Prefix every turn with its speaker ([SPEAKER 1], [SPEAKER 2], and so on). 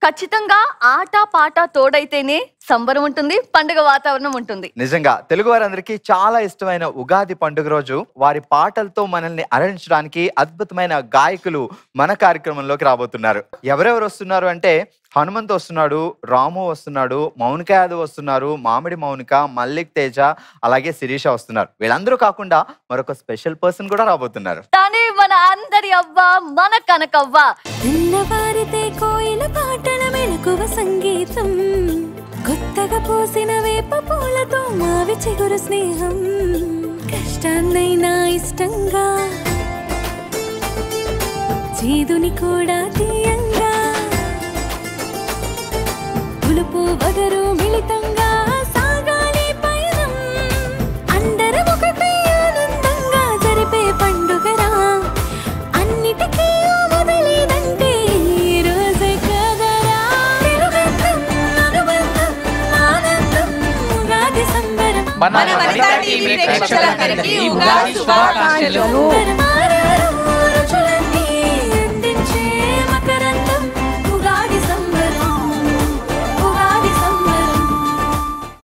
[SPEAKER 1] ఖచ్చితంగా ఆట పాట తోడైతేనే సంబరం ఉంటుంది పండుగ వాతావరణం ఉంటుంది
[SPEAKER 2] నిజంగా తెలుగు వారందరికీ చాలా ఇష్టమైన ఉగాది పండుగ రోజు వారి పాటలతో మనల్ని అలరించడానికి అద్భుతమైన గాయకులు మన కార్యక్రమంలోకి రాబోతున్నారు ఎవరెవరు వస్తున్నారు అంటే హనుమంత్ వస్తున్నాడు రాము వస్తున్నాడు మౌనిక యాదవ్ వస్తున్నారు మామిడి మౌనిక మల్లిక్ తేజ అలాగే శిరీష వస్తున్నారు వీళ్ళందరూ కాకుండా మరొక స్పెషల్ పర్సన్ కూడా రాబోతున్నారు
[SPEAKER 1] కానీ మన అందరి అవ్వ మన కనకవ్వ
[SPEAKER 3] తెల్లవారితే కోయిల పాటల మెలకువ సంగీతం కొత్తగా పోసిన వేప పూలతో మావి చిగురు స్నేహం కష్టాన్నైనా ఇష్టంగా చేదుని కూడా తీయంగా పులుపు వగరు మిళితంగా సాగాలి పయనం అందరం ఒకటే ఆనందంగా జరిపే పండుగరా అన్నిటికీ మొదలేదంటే ఈ రోజే కదరా తిరుగంధం, అనుబంధం, ఆనందం, ఉగాది సంబరం
[SPEAKER 4] మన వనితా టీవీ ప్రేక్షకులందరికీ ఉగాది శుభాకాంక్షలు.
[SPEAKER 3] సంబరం